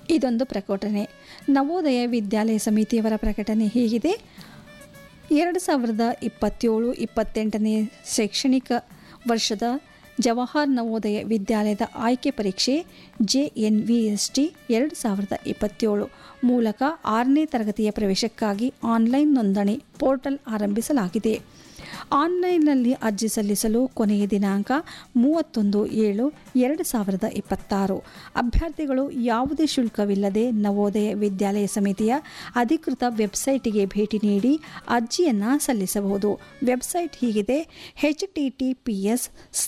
ಇದೊಂದು ಪ್ರಕಟಣೆ ನವೋದಯ ವಿದ್ಯಾಲಯ ಸಮಿತಿಯವರ ಪ್ರಕಟಣೆ ಹೀಗಿದೆ ಎರಡು ಸಾವಿರದ ಇಪ್ಪತ್ತೇಳು ಇಪ್ಪತ್ತೆಂಟನೇ ಶೈಕ್ಷಣಿಕ ವರ್ಷದ ಜವಾಹರ್ ನವೋದಯ ವಿದ್ಯಾಲಯದ ಆಯ್ಕೆ ಪರೀಕ್ಷೆ J N V S T ಎರಡು ಸಾವಿರದ ಇಪ್ಪತ್ತೇಳು ಮೂಲಕ ಆರನೇ ತರಗತಿಯ ಪ್ರವೇಶಕ್ಕಾಗಿ ಆನ್ಲೈನ್ ನೋಂದಣಿ ಪೋರ್ಟಲ್ ಆರಂಭಿಸಲಾಗಿದೆ ಆನ್ಲೈನ್ನಲ್ಲಿ ಅರ್ಜಿ ಸಲ್ಲಿಸಲು ಕೊನೆಯ ದಿನಾಂಕ ಮೂವತ್ತೊಂದು ಏಳು ಎರಡು ಸಾವಿರದ ಇಪ್ಪತ್ತಾರು ಅಭ್ಯರ್ಥಿಗಳು ಯಾವುದೇ ಶುಲ್ಕವಿಲ್ಲದೆ ನವೋದಯ ವಿದ್ಯಾಲಯ ಸಮಿತಿಯ ಅಧಿಕೃತ ವೆಬ್ಸೈಟಿಗೆ ಭೇಟಿ ನೀಡಿ ಅರ್ಜಿಯನ್ನು ಸಲ್ಲಿಸಬಹುದು ವೆಬ್ಸೈಟ್ ಹೀಗಿದೆ H T T P S